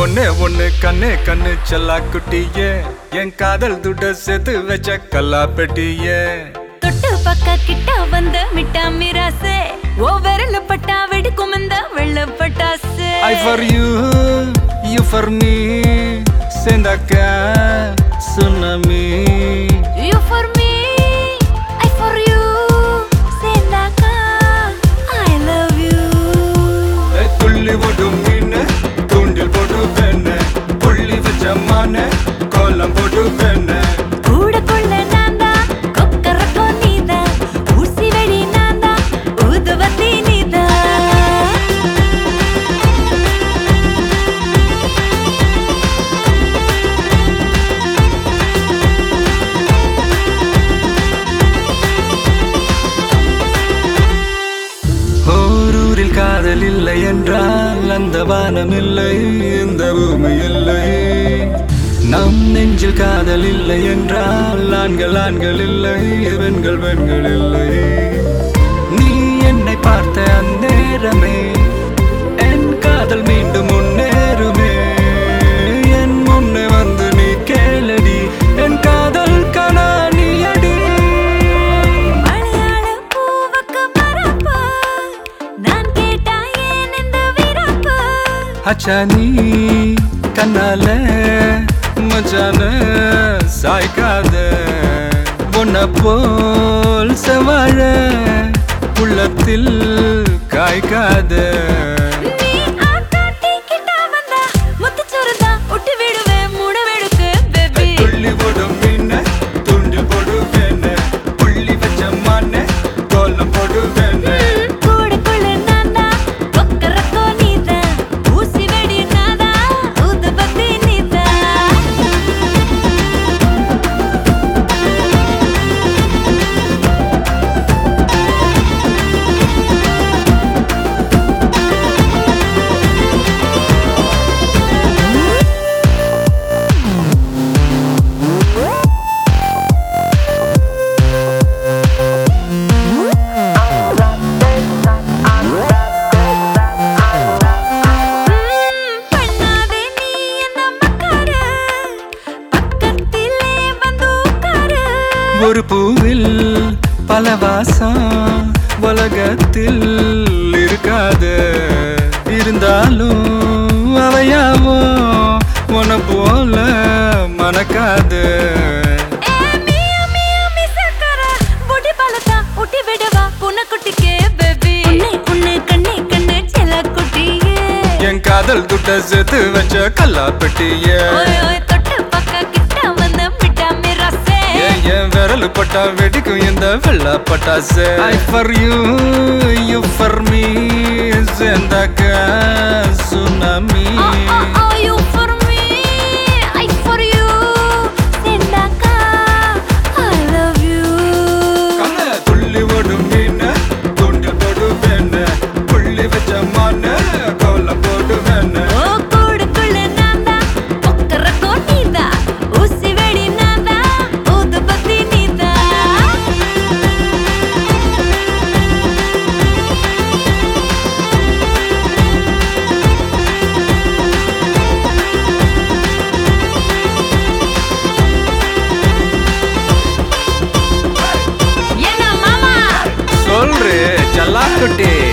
ஒண்ணே ஒண்ணு கண்ணு கண்ணு செல்லா குட்டியே என் காதல் துட்ட சேர்த்து வச்ச கல்லா பெட்டியே தொட்டு பக்க கிட்ட வந்த மிட்டா மிராசே ஓ விரல பட்டா வெடிக்கும் இந்த வெள்ள பட்டாசு I for you you for me சேர்ந்தாக்க tsunami you for me I for you சேர்ந்தாக்கா ஐ லவ் யூ துள்ளி ஓடும் மீன் தூண்டில் போட்டு பெண்ணு புள்ளி வச்ச மான கோலம் போட்டு பெண்ணு கூட கொள்ள நான்தா கொக்கரக்கோ நீதா ஊசி வெடி நான்தா ஊதுவத்தி நீதா ஓரூரில் காதல் இல்லை என்றால் அந்த வானம் இல்லை இந்த பூமி இல்லை நம் நெஞ்சில் காதல் இல்லை என்றால் ஆண்கள் ஆண்கள் இல்லை பெண்கள் பெண்கள் இல்லை நீ என்னை பார்த்த அந்நேரமே என் காதல் மீண்டும் முன்னேறுமே என் முன்னே வந்து நீ கேளடி என் காதல் கனா நீ அடி மலையாள பூவுக்கு பரப்பு நான் கேட்டா ஏன் இந்த விரப்பு அச்சா நீ கண்ணால மச்சான சாய்க்காத உன்ன போல் செவாழ உள்ளத்தில் காய்க்காத நீ ஆட்டாட்டி கிட்ட வந்தா முத்துச்சோறுதா ஒட்டி விடுவேன் மூட வெடுக்கு பேபி துள்ளி போடும் மீன துண்டு போடுவேன புள்ளி வச்ச மான கோலம் போடுவேன கூட கொள்ள நான்தா கொக்கரக்கோ நீதா ஊசி வெடி நாதா ஊதுபத்தி நீதா ம், பண்ணாதே நீ என்ன மக்கார பக்கத்திலே வந்து உட்காரு ஒரு பூவில் பல வாசம் உலகத்தில் இருக்காது இருந்தாலும் அவையாவோ உன போல மணக்காது ஏ மியா மியா மிசக்கர பொடி பழத்தா ஊட்டி விடவா புனக்குட்டிக்கே பேபி உன்னை உன்னை கண்ணே கண்ணே செல்ல குட்டியே என் காதல் துட்ட சேர்த்து வச்ச கல்லா பெட்டிய ஓய் ஓய் தொட்டு பக்க கிட்ட வந்து மிட்டா மிரசே ஏன் என் விரல் பட்டா வெடிக்கும் இந்த வெள்ள பட்டாசு I for you you for me சேர்ந்தாக்க சுனாமி ஆ ஆ ஆ you for me I for you செந்தாக்கா ஐ லவ் யூ கண்ண துள்ளி ஓடும் மீன் தூண்டில் போடுவேன் புள்ளி வச்ச மான கோலம் போடுவேன் ஓ கூடுக்குள்ள நான்தா கொக்கரக்கோ நீதா ஊசி வெடி நான்தா ஊதுபத்தி நீதா என்ன மாமா சொல்றே ஜல்லாக்குட்டி